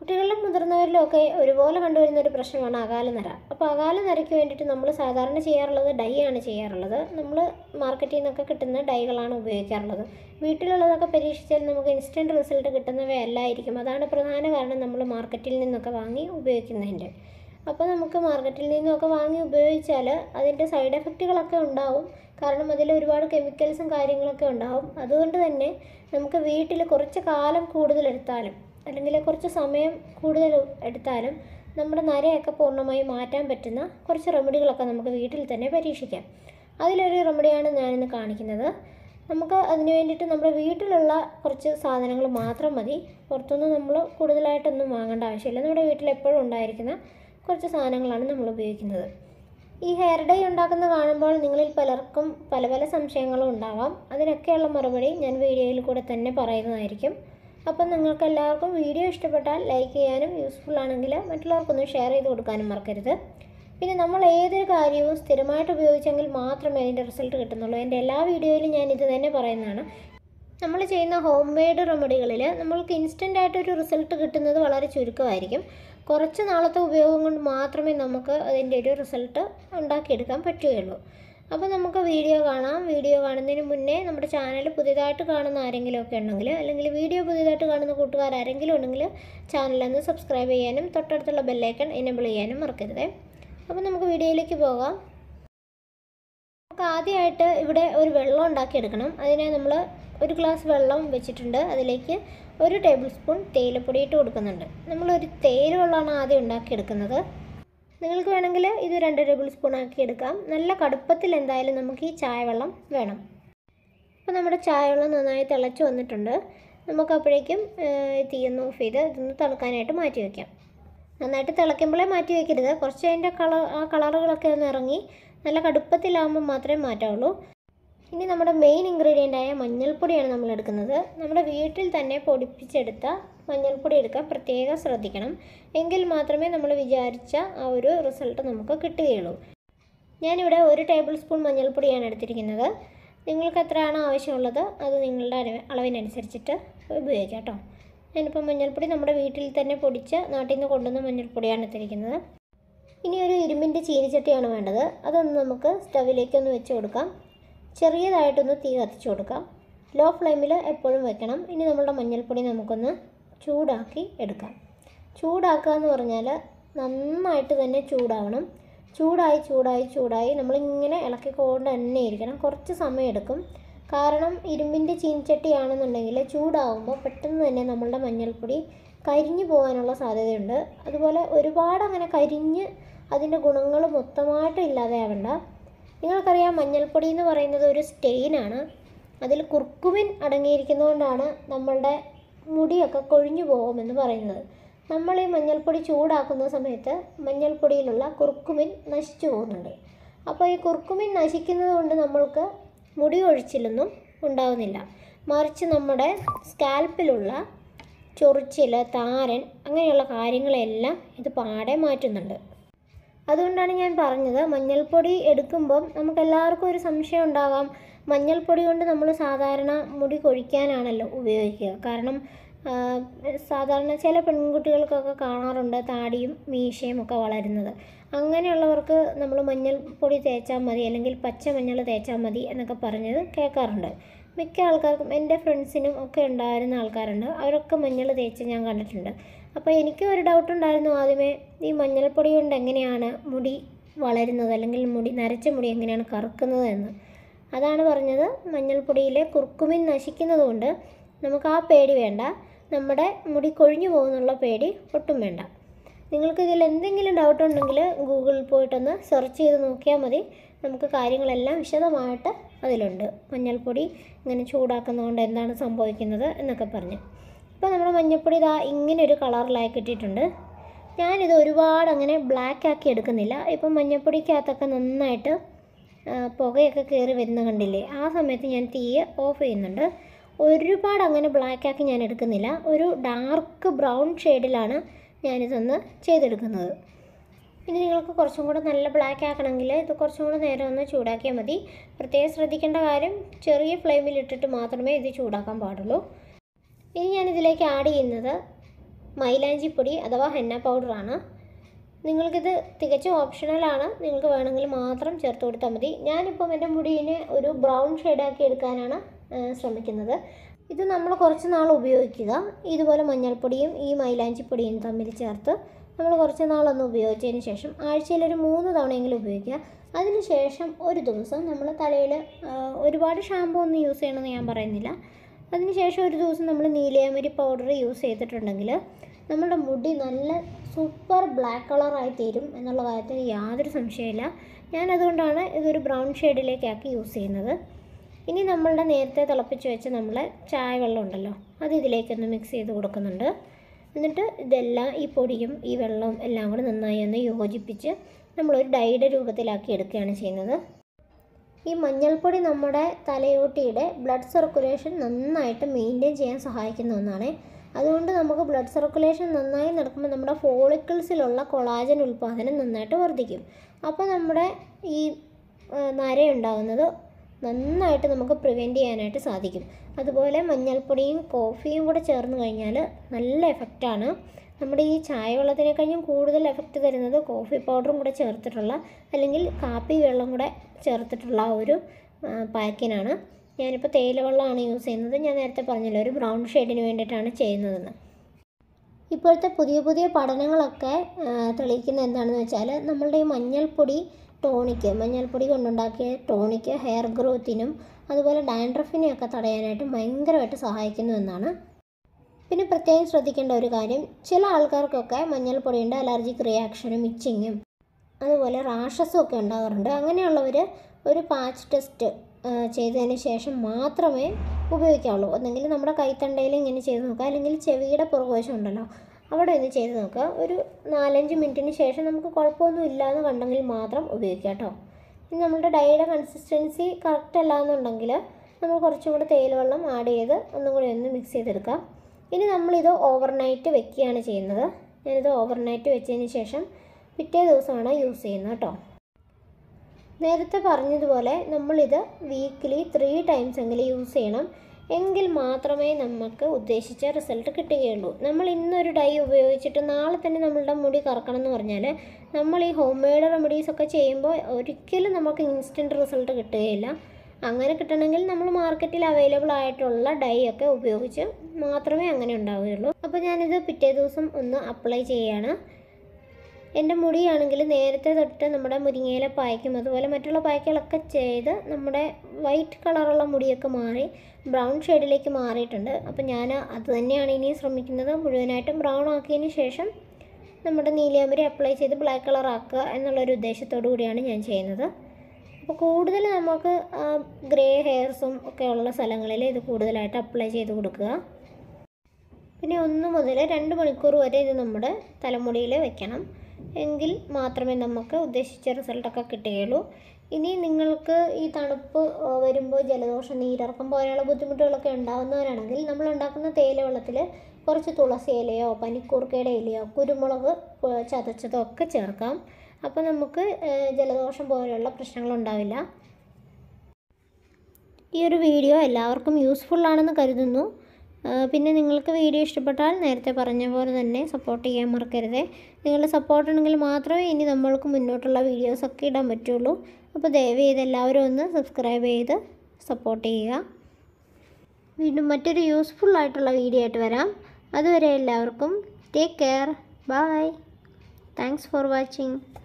കുട്ടികളിലും മുതിർന്നവരിലും ഒക്കെ ഒരുപോലെ കണ്ടുവരുന്ന ഒരു പ്രശ്നമാണ് അകാല നര അപ്പോൾ അകാല നരയ്ക്ക് വേണ്ടിയിട്ട് നമ്മൾ സാധാരണ ചെയ്യാറുള്ളത് ഡൈ ആണ് ചെയ്യാറുള്ളത് നമ്മൾ മാർക്കറ്റിൽ നിന്നൊക്കെ കിട്ടുന്ന ഡൈകളാണ് ഉപയോഗിക്കാറുള്ളത് വീട്ടിലുള്ളതൊക്കെ പരീക്ഷിച്ചാൽ നമുക്ക് ഇൻസ്റ്റൻറ്റ് റിസൾട്ട് കിട്ടുന്നവയല്ലായിരിക്കും അതാണ് പ്രധാന കാരണം നമ്മൾ മാർക്കറ്റിൽ നിന്നൊക്കെ വാങ്ങി ഉപയോഗിക്കുന്നതിൻ്റെ അപ്പോൾ നമുക്ക് മാർക്കറ്റിൽ നിന്നൊക്കെ വാങ്ങി ഉപയോഗിച്ചാൽ അതിൻ്റെ സൈഡ് എഫക്റ്റുകളൊക്കെ ഉണ്ടാവും കാരണം അതിൽ ഒരുപാട് കെമിക്കൽസും കാര്യങ്ങളൊക്കെ ഉണ്ടാവും അതുകൊണ്ട് തന്നെ നമുക്ക് വീട്ടിൽ കുറച്ച് കാലം കൂടുതൽ എടുത്താലും അല്ലെങ്കിൽ കുറച്ച് സമയം കൂടുതൽ എടുത്താലും നമ്മുടെ നരയൊക്കെ പൂർണ്ണമായി മാറ്റാൻ പറ്റുന്ന കുറച്ച് റെമഡികളൊക്കെ നമുക്ക് വീട്ടിൽ തന്നെ പരീക്ഷിക്കാം അതിലൊരു റെമഡിയാണ് ഞാനിന്ന് കാണിക്കുന്നത് നമുക്ക് അതിന് വേണ്ടിയിട്ട് നമ്മുടെ വീട്ടിലുള്ള കുറച്ച് സാധനങ്ങൾ മാത്രം മതി പുറത്തുനിന്ന് നമ്മൾ കൂടുതലായിട്ടൊന്നും വാങ്ങേണ്ട ആവശ്യമില്ല നമ്മുടെ വീട്ടിൽ എപ്പോഴും ഉണ്ടായിരിക്കുന്ന കുറച്ച് സാധനങ്ങളാണ് നമ്മൾ ഉപയോഗിക്കുന്നത് ഈ ഹെയർ ഡൈ ഉണ്ടാക്കുന്ന കാണുമ്പോൾ നിങ്ങളിൽ പലർക്കും പല പല സംശയങ്ങളും ഉണ്ടാവാം അതിനൊക്കെയുള്ള മറുപടി ഞാൻ വീഡിയോയിൽ കൂടെ തന്നെ പറയുന്നതായിരിക്കും അപ്പം നിങ്ങൾക്ക് എല്ലാവർക്കും വീഡിയോ ഇഷ്ടപ്പെട്ടാൽ ലൈക്ക് ചെയ്യാനും യൂസ്ഫുൾ ആണെങ്കിൽ മറ്റുള്ളവർക്കൊന്ന് ഷെയർ ചെയ്ത് കൊടുക്കാനും മറക്കരുത് പിന്നെ നമ്മൾ ഏതൊരു കാര്യവും സ്ഥിരമായിട്ട് ഉപയോഗിച്ചെങ്കിൽ മാത്രമേ അതിൻ്റെ റിസൾട്ട് കിട്ടുന്നുള്ളൂ എൻ്റെ എല്ലാ വീഡിയോയിലും ഞാൻ ഇത് തന്നെ പറയുന്നതാണ് നമ്മൾ ചെയ്യുന്ന ഹോം മെയ്ഡ് റെമഡികളിൽ നമ്മൾക്ക് ഇൻസ്റ്റൻ്റ് ആയിട്ടൊരു റിസൾട്ട് കിട്ടുന്നത് വളരെ ചുരുക്കമായിരിക്കും കുറച്ച് നാളത്തെ ഉപയോഗം കൊണ്ട് മാത്രമേ നമുക്ക് അതിൻ്റെ ഒരു റിസൾട്ട് ഉണ്ടാക്കിയെടുക്കാൻ പറ്റുകയുള്ളൂ അപ്പോൾ നമുക്ക് വീഡിയോ കാണാം വീഡിയോ കാണുന്നതിന് മുന്നേ നമ്മുടെ ചാനൽ പുതിയതായിട്ട് കാണുന്ന ആരെങ്കിലും ഒക്കെ ഉണ്ടെങ്കിൽ അല്ലെങ്കിൽ വീഡിയോ പുതിയതായിട്ട് കാണുന്ന കൂട്ടുകാർ ആരെങ്കിലും ഉണ്ടെങ്കിൽ ചാനലൊന്ന് സബ്സ്ക്രൈബ് ചെയ്യാനും തൊട്ടടുത്തുള്ള ബെല്ലൈക്കൺ എനേബിൾ ചെയ്യാനും മറക്കരുത് അപ്പോൾ നമുക്ക് വീഡിയോയിലേക്ക് പോകാം നമുക്ക് ആദ്യമായിട്ട് ഇവിടെ ഒരു വെള്ളം ഉണ്ടാക്കിയെടുക്കണം അതിനെ നമ്മൾ ഒരു ഗ്ലാസ് വെള്ളം വെച്ചിട്ടുണ്ട് അതിലേക്ക് ഒരു ടേബിൾ സ്പൂൺ തേയിലപ്പൊടി ഇട്ട് കൊടുക്കുന്നുണ്ട് നമ്മളൊരു തേയില വെള്ളമാണ് ആദ്യം ഉണ്ടാക്കിയെടുക്കുന്നത് നിങ്ങൾക്ക് വേണമെങ്കിൽ ഇത് രണ്ട് ടേബിൾ സ്പൂൺ ആക്കി എടുക്കാം നല്ല കടുപ്പത്തിൽ എന്തായാലും നമുക്ക് ഈ ചായ വെള്ളം വേണം അപ്പോൾ നമ്മുടെ ചായ വെള്ളം നന്നായി തിളച്ച് വന്നിട്ടുണ്ട് നമുക്ക് അപ്പോഴേക്കും തീയൊന്ന് ഓഫ് ചെയ്ത് ഇതൊന്ന് തിളക്കാനായിട്ട് മാറ്റി വയ്ക്കാം നന്നായിട്ട് തിളയ്ക്കുമ്പോഴേ മാറ്റി വയ്ക്കരുത് കുറച്ച് അതിൻ്റെ കളർ ആ കളറുകളൊക്കെ ഒന്ന് ഇറങ്ങി നല്ല കടുപ്പത്തിലാകുമ്പോൾ മാത്രമേ മാറ്റാവുള്ളൂ ഇനി നമ്മുടെ മെയിൻ ഇൻഗ്രീഡിയൻ്റ് ആയ മഞ്ഞൾപ്പൊടിയാണ് നമ്മൾ എടുക്കുന്നത് നമ്മുടെ വീട്ടിൽ തന്നെ പൊടിപ്പിച്ചെടുത്ത മഞ്ഞൾപ്പൊടി എടുക്കാൻ പ്രത്യേകം ശ്രദ്ധിക്കണം എങ്കിൽ മാത്രമേ നമ്മൾ വിചാരിച്ച ആ ഒരു റിസൾട്ട് നമുക്ക് കിട്ടുകയുള്ളൂ ഞാനിവിടെ ഒരു ടേബിൾ സ്പൂൺ മഞ്ഞൾപ്പൊടിയാണ് എടുത്തിരിക്കുന്നത് നിങ്ങൾക്ക് എത്രയാണോ ആവശ്യമുള്ളത് അത് നിങ്ങളുടെ അളവ് അളവിനനുസരിച്ചിട്ട് ഉപയോഗിക്കാം കേട്ടോ ഞാനിപ്പോൾ മഞ്ഞൾപ്പൊടി നമ്മുടെ വീട്ടിൽ തന്നെ പൊടിച്ച് നാട്ടിൽ നിന്ന് കൊണ്ടുവന്ന മഞ്ഞൾപ്പൊടിയാണ് എടുത്തിരിക്കുന്നത് ഇനി ഒരു ഇരുമ്പിൻ്റെ ചീനിച്ചട്ടിയാണ് വേണ്ടത് അതൊന്ന് നമുക്ക് സ്റ്റവിലേക്കൊന്ന് വെച്ച് കൊടുക്കാം ചെറിയതായിട്ടൊന്ന് തീ കത്തിച്ച് കൊടുക്കാം ലോ ഫ്ലെയിമിൽ എപ്പോഴും വെക്കണം ഇനി നമ്മളുടെ മഞ്ഞൾപ്പൊടി നമുക്കൊന്ന് ചൂടാക്കി എടുക്കാം ചൂടാക്കുക എന്ന് പറഞ്ഞാൽ നന്നായിട്ട് തന്നെ ചൂടാവണം ചൂടായി ചൂടായി ചൂടായി നമ്മളിങ്ങനെ ഇളക്കിക്കൊണ്ട് തന്നെ ഇരിക്കണം കുറച്ച് സമയം എടുക്കും കാരണം ഇരുമ്പിൻ്റെ ചീനിച്ചട്ടിയാണെന്നുണ്ടെങ്കിൽ ചൂടാവുമ്പോൾ പെട്ടെന്ന് തന്നെ നമ്മളുടെ മഞ്ഞൾപ്പൊടി കരിഞ്ഞു പോകാനുള്ള സാധ്യതയുണ്ട് അതുപോലെ ഒരുപാട് അങ്ങനെ കരിഞ്ഞ് അതിൻ്റെ ഗുണങ്ങൾ മൊത്തമായിട്ട് ഇല്ലാതെയാവണ്ട നിങ്ങൾക്കറിയാം മഞ്ഞൾപ്പൊടി എന്ന് പറയുന്നത് ഒരു സ്റ്റെയിനാണ് അതിൽ കുർക്കുമിൻ അടങ്ങിയിരിക്കുന്നതുകൊണ്ടാണ് നമ്മളുടെ മുടിയൊക്കെ കൊഴിഞ്ഞു പോകുമെന്ന് പറയുന്നത് നമ്മൾ ഈ മഞ്ഞൾപ്പൊടി ചൂടാക്കുന്ന സമയത്ത് മഞ്ഞൾപ്പൊടിയിലുള്ള കുർക്കുമിൻ നശിച്ചു പോകുന്നുണ്ട് അപ്പോൾ ഈ കുർക്കുമിൻ നശിക്കുന്നത് കൊണ്ട് നമ്മൾക്ക് മുടി ഒഴിച്ചിലൊന്നും ഉണ്ടാവുന്നില്ല മറിച്ച് നമ്മുടെ സ്കാൽപ്പിലുള്ള ചൊറിച്ചിൽ താരൻ അങ്ങനെയുള്ള കാര്യങ്ങളെല്ലാം ഇത് പാടെ മാറ്റുന്നുണ്ട് അതുകൊണ്ടാണ് ഞാൻ പറഞ്ഞത് മഞ്ഞൾപ്പൊടി എടുക്കുമ്പം നമുക്ക് എല്ലാവർക്കും ഒരു സംശയം ഉണ്ടാകാം മഞ്ഞൾപ്പൊടി കൊണ്ട് നമ്മൾ സാധാരണ മുടി കൊഴിക്കാനാണല്ലോ ഉപയോഗിക്കുക കാരണം ആ, സാധാരണ ചില പെൺകുട്ടികൾക്കൊക്കെ കാണാറുണ്ട് താടിയും മീശയും ഒക്കെ വളരുന്നത് അങ്ങനെയുള്ളവർക്ക് നമ്മൾ മഞ്ഞൾപ്പൊടി തേച്ചാൽ മതി അല്ലെങ്കിൽ പച്ച മഞ്ഞൾ തേച്ചാൽ മതി എന്നൊക്കെ പറഞ്ഞത് കേൾക്കാറുണ്ട് മിക്ക ആൾക്കാർക്കും എൻ്റെ ഫ്രണ്ട്സിനും ഒക്കെ ഉണ്ടായിരുന്ന ആൾക്കാരുണ്ട് അവരൊക്കെ മഞ്ഞൾ തേച്ച് ഞാൻ കണ്ടിട്ടുണ്ട് അപ്പോൾ എനിക്ക് ഒരു ഡൗട്ട് ഉണ്ടായിരുന്നു ആദ്യമേ ഈ മഞ്ഞൾപ്പൊടി കൊണ്ട് എങ്ങനെയാണ് മുടി വളരുന്നത് അല്ലെങ്കിൽ മുടി നരച്ച മുടി എങ്ങനെയാണ് കറുക്കുന്നത് എന്ന് അതാണ് പറഞ്ഞത് മഞ്ഞൾപ്പൊടിയിലെ കുർക്കുമിൻ നശിക്കുന്നത് കൊണ്ട് നമുക്ക് ആ പേടി വേണ്ട നമ്മുടെ മുടി കൊഴിഞ്ഞു പോകുന്നുള്ള പേടി ഒട്ടും വേണ്ട നിങ്ങൾക്ക് ഇതിൽ എന്തെങ്കിലും ഡൗട്ട് ഉണ്ടെങ്കിൽ ഗൂഗിളിൽ പോയിട്ടൊന്ന് സെർച്ച് ചെയ്ത് നോക്കിയാൽ മതി നമുക്ക് കാര്യങ്ങളെല്ലാം വിശദമായിട്ട് അതിലുണ്ട് മഞ്ഞൾപ്പൊടി ഇങ്ങനെ ചൂടാക്കുന്നതുകൊണ്ട് എന്താണ് സംഭവിക്കുന്നത് എന്നൊക്കെ പറഞ്ഞ് ഇപ്പോൾ നമ്മുടെ മഞ്ഞൾപ്പൊടി ഇതാ ഇങ്ങനെ ഒരു കളറിലായി കിട്ടിയിട്ടുണ്ട് ഞാനിത് ഒരുപാട് അങ്ങനെ ബ്ലാക്ക് ആക്കി എടുക്കുന്നില്ല ഇപ്പം മഞ്ഞൾപ്പൊടിക്കകത്തൊക്കെ നന്നായിട്ട് ആ, പുകയൊക്കെ കയറി വരുന്ന കണ്ടില്ലേ ആ സമയത്ത് ഞാൻ തീ ഓഫ് ചെയ്യുന്നുണ്ട് ഒരുപാട് അങ്ങനെ ബ്ലാക്ക് ആക്കി ഞാൻ എടുക്കുന്നില്ല ഒരു ഡാർക്ക് ബ്രൗൺ ഷെയ്ഡിലാണ് ഞാനിതൊന്ന് ചെയ്തെടുക്കുന്നത് ഇനി നിങ്ങൾക്ക് കുറച്ചും കൂടെ നല്ല ബ്ലാക്ക് ആക്കണമെങ്കിൽ ഇത് കുറച്ചും കൂടെ നേരം ഒന്ന് ചൂടാക്കിയാൽ മതി പ്രത്യേകം ശ്രദ്ധിക്കേണ്ട കാര്യം ചെറിയ ഫ്ലെയിമിൽ ഇട്ടിട്ട് മാത്രമേ ഇത് ചൂടാക്കാൻ പാടുള്ളൂ ഇനി ഞാൻ ഇതിലേക്ക് ആഡ് ചെയ്യുന്നത് മൈലാഞ്ചിപ്പൊടി അഥവാ ഹെന്ന പൗഡറാണ് നിങ്ങൾക്കിത് തികച്ചും ഓപ്ഷണലാണ് നിങ്ങൾക്ക് വേണമെങ്കിൽ മാത്രം ചേർത്ത് കൊടുത്താൽ മതി ഞാനിപ്പം എൻ്റെ മുടിയിനെ ഒരു ബ്രൗൺ ഷെയ്ഡാക്കി എടുക്കാനാണ് ആ, ശ്രമിക്കുന്നത് ഇത് നമ്മൾ കുറച്ച് നാൾ ഉപയോഗിക്കുക ഇതുപോലെ മഞ്ഞൾപ്പൊടിയും ഈ മൈലാഞ്ചിപ്പൊടിയും തമ്മിൽ ചേർത്ത് നമ്മൾ കുറച്ച് നാളൊന്ന് ഉപയോഗിച്ചതിന് ശേഷം ആഴ്ചയിൽ ഒരു മൂന്ന് തവണയെങ്കിലും ഉപയോഗിക്കുക അതിന് ശേഷം ഒരു ദിവസം നമ്മൾ തലയിൽ ഒരുപാട് ഷാമ്പു ഒന്നും യൂസ് ചെയ്യണമെന്ന് ഞാൻ പറയുന്നില്ല അതിന് ശേഷം ഒരു ദിവസം നമ്മൾ നീലയാമരി പൗഡർ യൂസ് ചെയ്തിട്ടുണ്ടെങ്കിൽ നമ്മുടെ മുടി നല്ല സൂപ്പർ ബ്ലാക്ക് കളറായി തീരും എന്നുള്ള കാര്യത്തിൽ യാതൊരു സംശയമില്ല ഞാൻ അതുകൊണ്ടാണ് ഇതൊരു ബ്രൗൺ ഷെയ്ഡിലേക്കാക്കി യൂസ് ചെയ്യുന്നത് ഇനി നമ്മളുടെ നേരത്തെ തിളപ്പിച്ച് വെച്ച നമ്മളെ ചായ വെള്ളം ഉണ്ടല്ലോ അത് ഇതിലേക്കൊന്ന് മിക്സ് ചെയ്ത് കൊടുക്കുന്നുണ്ട് എന്നിട്ട് ഇതെല്ലാം ഈ പൊടിയും ഈ വെള്ളവും എല്ലാം കൂടെ നന്നായി ഒന്ന് യോജിപ്പിച്ച് നമ്മളൊരു ഡൈയുടെ രൂപത്തിലാക്കി എടുക്കുകയാണ് ചെയ്യുന്നത് ഈ മഞ്ഞൾപ്പൊടി നമ്മുടെ തലയോട്ടിയുടെ ബ്ലഡ് സർക്കുലേഷൻ നന്നായിട്ട് മെയിൻറ്റെയിൻ ചെയ്യാൻ സഹായിക്കുന്ന ഒന്നാണ് അതുകൊണ്ട് നമുക്ക് ബ്ലഡ് സർക്കുലേഷൻ നന്നായി നടക്കുമ്പോൾ നമ്മുടെ ഫോളിക്കിൾസിലുള്ള കൊളാജൻ ഉൽപ്പാദനം നന്നായിട്ട് വർദ്ധിക്കും അപ്പോൾ നമ്മുടെ ഈ ആ, നരയുണ്ടാകുന്നത് നന്നായിട്ട് നമുക്ക് പ്രിവെൻറ്റ് ചെയ്യാനായിട്ട് സാധിക്കും അതുപോലെ മഞ്ഞൾപ്പൊടിയും കോഫിയും കൂടെ ചേർന്ന് കഴിഞ്ഞാൽ നല്ല എഫക്റ്റാണ് നമ്മുടെ ഈ ചായ വെള്ളത്തിനേക്കഴിഞ്ഞും കൂടുതൽ എഫക്റ്റ് തരുന്നത് കോഫി പൗഡറും കൂടെ ചേർത്തിട്ടുള്ള അല്ലെങ്കിൽ കാപ്പി വെള്ളം കൂടെ ചേർത്തിട്ടുള്ള ആ ഒരു ആ, പാക്കിനാണ് ഞാനിപ്പോൾ തേയില വെള്ളമാണ് യൂസ് ചെയ്യുന്നത് ഞാൻ നേരത്തെ പറഞ്ഞല്ലോ ഒരു ബ്രൗൺ ഷെയ്ഡിന് വേണ്ടിയിട്ടാണ് ചെയ്യുന്നതെന്ന് ഇപ്പോഴത്തെ പുതിയ പുതിയ പഠനങ്ങളൊക്കെ ആ, തെളിയിക്കുന്ന എന്താണെന്ന് വെച്ചാൽ നമ്മളുടെ ഈ മഞ്ഞൾപ്പൊടി ടോണിക്ക് മഞ്ഞൾപ്പൊടി കൊണ്ടുണ്ടാക്കിയ ടോണിക്ക് ഹെയർ ഗ്രോത്തിനും അതുപോലെ ഡാൻഡ്രഫിനെയൊക്കെ തടയാനായിട്ട് ഭയങ്കരമായിട്ട് സഹായിക്കുന്നു എന്നാണ് പിന്നെ പ്രത്യേകം ശ്രദ്ധിക്കേണ്ട ഒരു കാര്യം ചില ആൾക്കാർക്കൊക്കെ മഞ്ഞൾപ്പൊടിയുടെ അലർജിക് റിയാക്ഷനും ഇച്ചിങ്ങും അതുപോലെ റാഷസും ഒക്കെ ഉണ്ടാകാറുണ്ട് അങ്ങനെയുള്ളവർ ഒരു പാച്ച് ടെസ്റ്റ് ചെയ്തതിന് ശേഷം മാത്രമേ ഉപയോഗിക്കാവുള്ളൂ ഒന്നെങ്കിൽ നമ്മുടെ കൈത്തണ്ടയിൽ ഇങ്ങനെ ചെയ്ത് നോക്കുക അല്ലെങ്കിൽ ചെവിയുടെ പുറകുവശം ഉണ്ടല്ലോ അവിടെ ഒന്ന് ചെയ്ത് നോക്കുക ഒരു നാലഞ്ച് മിനിറ്റിന് ശേഷം നമുക്ക് കുഴപ്പമൊന്നും ഇല്ലാന്ന് കണ്ടെങ്കിൽ മാത്രം ഉപയോഗിക്കുക കേട്ടോ ഇനി നമ്മുടെ ഡൈയുടെ കൺസിസ്റ്റൻസി കറക്റ്റ് അല്ല എന്നുണ്ടെങ്കിൽ നമ്മൾ കുറച്ചും കൂടെ തേയില വെള്ളം ആഡ് ചെയ്ത് ഒന്നും കൂടി ഒന്ന് മിക്സ് ചെയ്തെടുക്കാം ഇനി നമ്മളിത് ഓവർനൈറ്റ് വെക്കുകയാണ് ചെയ്യുന്നത് ഞാനിത് ഓവർനൈറ്റ് വെച്ചതിന് ശേഷം പിറ്റേ ദിവസമാണ് യൂസ് ചെയ്യുന്നത് കേട്ടോ നേരത്തെ പറഞ്ഞതുപോലെ നമ്മളിത് വീക്കിലി ത്രീ ടൈംസ് എങ്കിലും യൂസ് ചെയ്യണം എങ്കിൽ മാത്രമേ നമുക്ക് ഉദ്ദേശിച്ച റിസൾട്ട് കിട്ടുകയുള്ളൂ നമ്മൾ ഇന്നൊരു ഡൈ ഉപയോഗിച്ചിട്ട് നാളെ തന്നെ നമ്മളുടെ മുടി കറക്കണം എന്ന് പറഞ്ഞാൽ നമ്മൾ ഈ ഹോം മെയ്ഡ് റെമഡീസ് ഒക്കെ ചെയ്യുമ്പോൾ ഒരിക്കലും നമുക്ക് ഇൻസ്റ്റൻറ്റ് റിസൾട്ട് കിട്ടുകയില്ല അങ്ങനെ കിട്ടണമെങ്കിൽ നമ്മൾ മാർക്കറ്റിൽ അവൈലബിൾ ആയിട്ടുള്ള ഡൈ ഒക്കെ ഉപയോഗിച്ച് മാത്രമേ അങ്ങനെ ഉണ്ടാവുകയുള്ളൂ അപ്പോൾ ഞാനിത് പിറ്റേ ദിവസം ഒന്ന് അപ്ലൈ ചെയ്യുകയാണ് എൻ്റെ മുടിയാണെങ്കിൽ നേരത്തെ തൊട്ട് നമ്മുടെ മുരിങ്ങയില പായ്ക്കും അതുപോലെ മറ്റുള്ള പായ്ക്കുകളൊക്കെ ചെയ്ത് നമ്മുടെ വൈറ്റ് കളറുള്ള മുടിയൊക്കെ മാറി ബ്രൗൺ ഷെയ്ഡിലേക്ക് മാറിയിട്ടുണ്ട് അപ്പോൾ ഞാൻ അത് തന്നെയാണ് ഇനി ശ്രമിക്കുന്നത് മുഴുവനായിട്ടും ബ്രൗൺ ആക്കിയതിന് ശേഷം നമ്മുടെ നീലിയാമ്പരി അപ്ലൈ ചെയ്ത് ബ്ലാക്ക് കളർ ആക്കുക എന്നുള്ളൊരു ഉദ്ദേശത്തോടു കൂടിയാണ് ഞാൻ ചെയ്യുന്നത് അപ്പോൾ കൂടുതൽ നമുക്ക് ഗ്രേ ഹെയർസും ഒക്കെ ഉള്ള സ്ഥലങ്ങളിൽ ഇത് കൂടുതലായിട്ട് അപ്ലൈ ചെയ്ത് കൊടുക്കുക പിന്നെ ഒന്ന് മുതൽ രണ്ട് മണിക്കൂർ വരെ ഇത് നമ്മുടെ തലമുടിയിൽ വെക്കണം എങ്കിൽ മാത്രമേ നമുക്ക് ഉദ്ദേശിച്ച റിസൾട്ടൊക്കെ കിട്ടുകയുള്ളൂ ഇനി നിങ്ങൾക്ക് ഈ തണുപ്പ് ആ, വരുമ്പോൾ ജലദോഷം നീരിറക്കം പോലെയുള്ള ബുദ്ധിമുട്ടുകളൊക്കെ ഉണ്ടാകുന്നവരാണെങ്കിൽ നമ്മൾ ഉണ്ടാക്കുന്ന തേയില വെള്ളത്തിൽ കുറച്ച് തുളസി ഇലയോ പനിക്കൂർക്കയുടെ ഇലയോ കുരുമുളക് ആ, ചതച്ചതോ ഒക്കെ ചേർക്കാം അപ്പോൾ നമുക്ക് ആ, ജലദോഷം പോലെയുള്ള പ്രശ്നങ്ങളുണ്ടാവില്ല ഈ ഒരു വീഡിയോ എല്ലാവർക്കും യൂസ്ഫുൾ ആണെന്ന് കരുതുന്നു ആ, പിന്നെ നിങ്ങൾക്ക് വീഡിയോ ഇഷ്ടപ്പെട്ടാൽ നേരത്തെ പറഞ്ഞ പോലെ തന്നെ സപ്പോർട്ട് ചെയ്യാൻ മറക്കരുത് നിങ്ങളുടെ സപ്പോർട്ട് ഉണ്ടെങ്കിൽ മാത്രമേ ഇനി നമ്മൾക്ക് മുന്നോട്ടുള്ള വീഡിയോസൊക്കെ ഇടാൻ പറ്റുള്ളൂ അപ്പോൾ ദയവ് ചെയ്ത് എല്ലാവരും ഒന്ന് സബ്സ്ക്രൈബ് ചെയ്ത് സപ്പോർട്ട് ചെയ്യുക വീണ്ടും മറ്റൊരു യൂസ്ഫുൾ ആയിട്ടുള്ള വീഡിയോ ആയിട്ട് വരാം അതുവരെ എല്ലാവർക്കും take care bye thanks for watching